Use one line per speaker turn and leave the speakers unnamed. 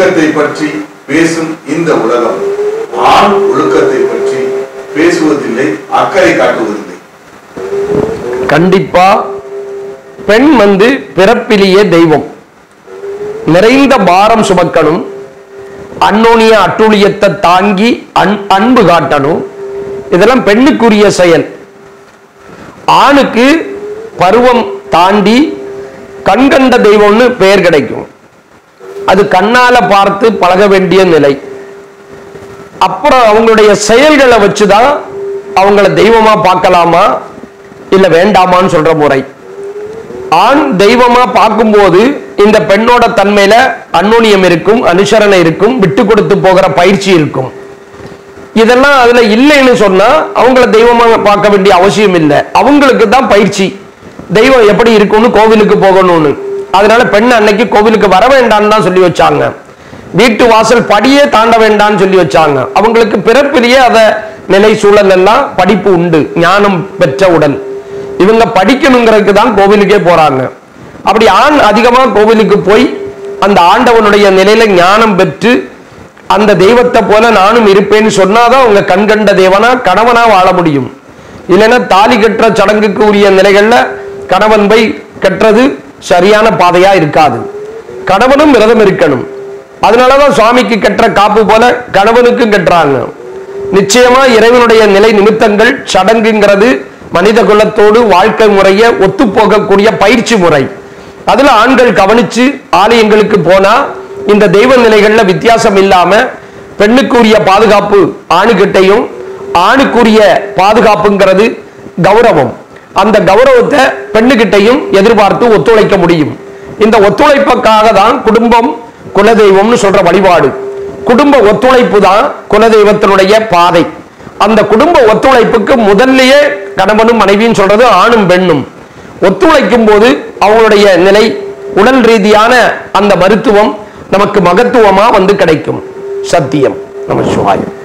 ஒழுக்கத்தை பற்றி பேசும் இந்த உலகம் ஆண் ஒழுக்கத்தை பற்றி பேசுவதில்லை அக்கறை காட்டுவதில்லை
கண்டிப்பா பெண் வந்து பிறப்பிலேயே தெய்வம் நிறைந்த பாரம் சுமக்கணும் அன்னோனிய அட்டுழியத்தை தாங்கி அன் அன்பு காட்டணும் இதெல்லாம் பெண்ணுக்குரிய செயல் ஆணுக்கு பருவம் தாண்டி கண்கண்ட தெய்வம்னு பெயர் கிடைக்கும் அது கண்ணால பார்த்து பழக வேண்டிய நிலை அப்புறம் அவங்களுடைய செயல்களை வச்சுதான் அவங்கள தெய்வமா பார்க்கலாமா இல்ல வேண்டாமான்னு சொல்ற முறை ஆண் தெய்வமா பார்க்கும்போது இந்த பெண்ணோட தன்மையில அன்னோனியம் இருக்கும் அனுசரணை இருக்கும் விட்டு கொடுத்து போகிற பயிற்சி இருக்கும் இதெல்லாம் அதுல இல்லைன்னு சொன்னா அவங்கள தெய்வமா பார்க்க வேண்டிய அவசியம் இல்லை அவங்களுக்கு தான் பயிற்சி தெய்வம் எப்படி இருக்கும்னு கோவிலுக்கு போகணும்னு அதனால பெண் அன்னைக்கு கோவிலுக்கு வர வேண்டாம்னு தான் சொல்லி வச்சாங்க வீட்டு வாசல் படியே தாண்ட வேண்டாம்னு சொல்லி வச்சாங்க அவங்களுக்கு பிறப்பிலேயே அத நிலை சூழல் எல்லாம் படிப்பு உண்டு ஞானம் பெற்ற உடல் இவங்க படிக்கணுங்கிறதுக்கு தான் கோவிலுக்கே போறாங்க அப்படி ஆண் அதிகமா கோவிலுக்கு போய் அந்த ஆண்டவனுடைய நிலையில ஞானம் பெற்று அந்த தெய்வத்தை போல நானும் இருப்பேன்னு சொன்னாதான் அவங்க கண்கண்ட தேவனா கணவனா வாழ முடியும் இல்லைன்னா தாலி கட்டுற சடங்குக்கு உரிய நிலைகள்ல கணவன் போய் கட்டுறது சரியான பாதையா இருக்காது கணவனும் விரதம் இருக்கணும் அதனாலதான் சுவாமிக்கு கட்டுற காப்பு போல கணவனுக்கும் கட்டுறாங்க நிச்சயமா இறைவனுடைய நிலை நிமித்தங்கள் சடங்குங்கிறது மனித குலத்தோடு வாழ்க்கை முறைய ஒத்து போகக்கூடிய பயிற்சி முறை அதுல ஆண்கள் கவனிச்சு ஆலயங்களுக்கு போனா இந்த தெய்வ நிலைகள்ல வித்தியாசம் இல்லாம பெண்ணுக்குரிய பாதுகாப்பு ஆணுகிட்டையும் ஆணுக்குரிய பாதுகாப்புங்கிறது கௌரவம் அந்த கௌரவத்தை பெண்ணுகிட்டையும் எதிர்பார்த்து ஒத்துழைக்க முடியும் இந்த ஒத்துழைப்புக்காக தான் குடும்பம் குலதெய்வம்னு சொல்ற வழிபாடு குடும்ப ஒத்துழைப்பு தான் குலதெய்வத்தினுடைய பாதை அந்த குடும்ப ஒத்துழைப்புக்கு முதல்லயே கணவனும் மனைவியும் சொல்றது ஆணும் பெண்ணும் ஒத்துழைக்கும் போது அவங்களுடைய நிலை உடல் ரீதியான அந்த மருத்துவம் நமக்கு மகத்துவமா வந்து கிடைக்கும் சத்தியம் நம சிவாயம்